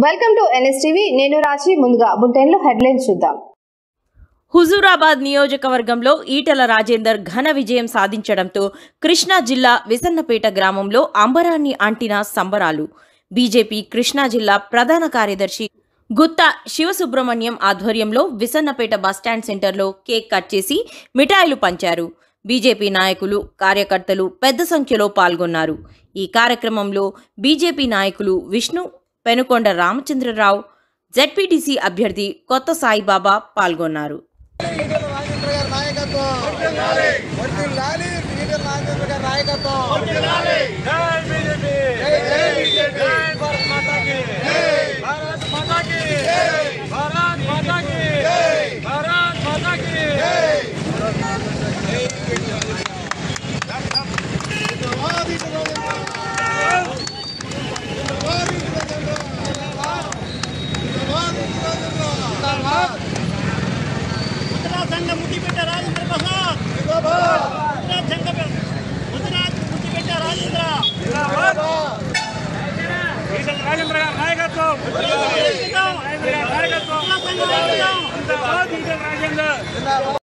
welcome to NSTV నేను రాజీ ముందుగా బులెటిన్లో హెడ్లైన్స్ చూద్దాం హుజూరాబాద్ నియోజకవర్గంలో ఈటల రాజేందర్ ఘన విజయం సాధించడంతో కృష్ణా జిల్లా విసన్నపేట గ్రామంలో అంబరాన్ని అంటిన సంబరాలు బీజేపీ కృష్ణా జిల్లా ప్రధాన కార్యదర్శి గుత్తా శివసుబ్రహ్మణ్యం ఆధ్వర్యంలో విసన్నపేట బస్టాండ్ సెంటర్లో కేక్ కట్ చేసి మిఠాయిలు పంచారు బీజేపీ నాయకులు కార్యకర్తలు పెద్ద సంఖ్యలో పాల్గొన్నారు ఈ కార్యక్రమంలో బీజేపీ నాయకులు విష్ణు పెనుకొండ రామచంద్రరావు జెడ్పీటీసీ అభ్యర్థి కొత్త సాయిబాబా పాల్గొన్నారు ఈటల రాజేంద్ర గారి నాయకత్వం వర్ధిల్లాలి ఈటల రాజేంద్ర గారి నాయకత్వం జై బీజేపీ జై బీజేపీ భారత్ మాతా కీ భారత్ మాతా కీ భారత్ మాతా కీ భారత్ మాతా కీ గుజరాత్ సంఘం ముద్దిపెట్ట రాజేంద్ర ప్రసాద్ గుజరాత్ సంఘం గుజరాత్ ముద్దిపెట్ట రాజేంద్ర రాజేంద్ర గారి నాయకత్వం నాయకత్వం నాయకత్వం గుజరాత్ సంఘం నాయకత్వం రాజేంద్ర